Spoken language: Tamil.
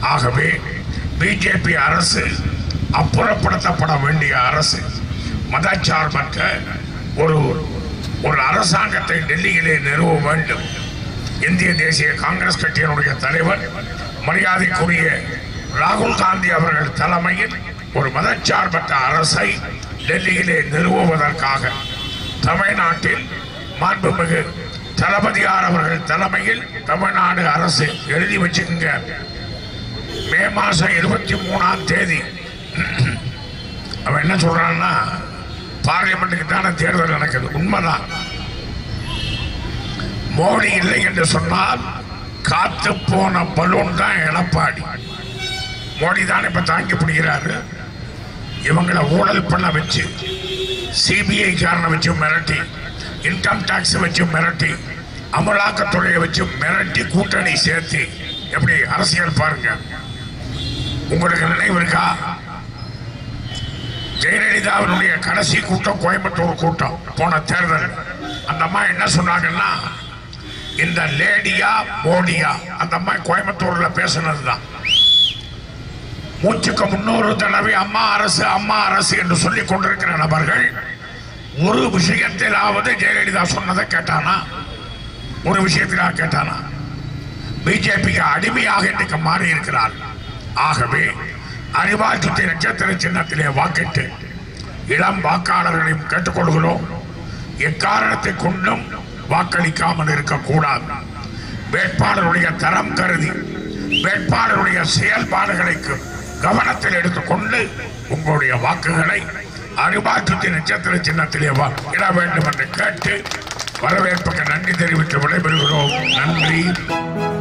ஆகவே பிஜேபி அரசு அப்புறப்படுத்தப்பட வேண்டிய அரசு மதச்சார்பற்ற ஒரு ஒரு அரசாங்கத்தை டெல்லியிலே நிறுவ வேண்டும் இந்திய தேசிய காங்கிரஸ் கட்சியினுடைய தலைவர் மரியாதைக்குரிய ராகுல் காந்தி அவர்கள் தலைமையில் ஒரு மதச்சார்பற்ற அரசை டெல்லியிலே நிறுவுவதற்காக தமிழ்நாட்டில் மாண்புமிகு தளபதியார் அவர்கள் தலைமையில் தமிழ்நாடு அரசு எழுதி வச்சுக்கோங்க மே மாசம் இருபத்தி மூணாம் தேதி அவன் என்ன சொல்றான்னா பார்லிமெண்ட்டுக்கு தானே தேர்தல் நடக்குது உண்மைதான் மோடி இல்லை என்று சொன்னால் காத்து போன பலூன் தான் எடப்பாடி மோடி தான் இப்ப தாங்கி பிடிக்கிறாரு இவங்களை ஊழல் பண்ண வச்சு சிபிஐ காரனை வச்சு மிரட்டி இன்கம் டாக்ஸ் வச்சு மிரட்டி அமலாக்கத்துறையை வச்சு மிரட்டி கூட்டணி சேர்த்து எப்படி அரசியல் பாருங்க உங்களுக்கு நினைவு இருக்கா ஜெயலலிதாவினுடைய கடைசி கூட்டம் கோயம்புத்தூர் கூட்டம் போன தேர்தல் அந்த அம்மா என்ன சொன்னாங்கன்னா இந்த லேடியா மோடியா அந்த அம்மா கோயம்புத்தூர்ல பேசுனதுதான் மூச்சுக்கு முன்னூறு தடவை அம்மா அரசு அம்மா அரசு என்று சொல்லிக் கொண்டிருக்கிற நபர்கள் ஒரு விஷயத்திலாவது ஜெயலலிதா சொன்னதை கேட்டானா ஒரு விஷயத்திலா கேட்டானா பிஜேபிக்கு அடிமையாக இன்றைக்கு மாறி இருக்கிறார் ஆகவே அறிவாற்றத்தை நட்சத்திர சின்னத்திலே வாக்கிட்டு இளம் வாக்காளர்களையும் கேட்டுக்கொள்கிறோம் எக்காரணத்தை கொண்டும் வாக்களிக்காமல் இருக்கக்கூடாது வேட்பாளருடைய தரம் கருதி வேட்பாளருடைய செயல்பாடுகளை கவனத்தில் எடுத்துக்கொண்டு உங்களுடைய வாக்குகளை அறிவாற்றத்தின் நட்சத்திர சின்னத்திலே இட வேண்டும் என்று கேட்டு வரவேற்புக்கு நன்றி தெரிவித்து விடைபெறுகிறோம் நன்றி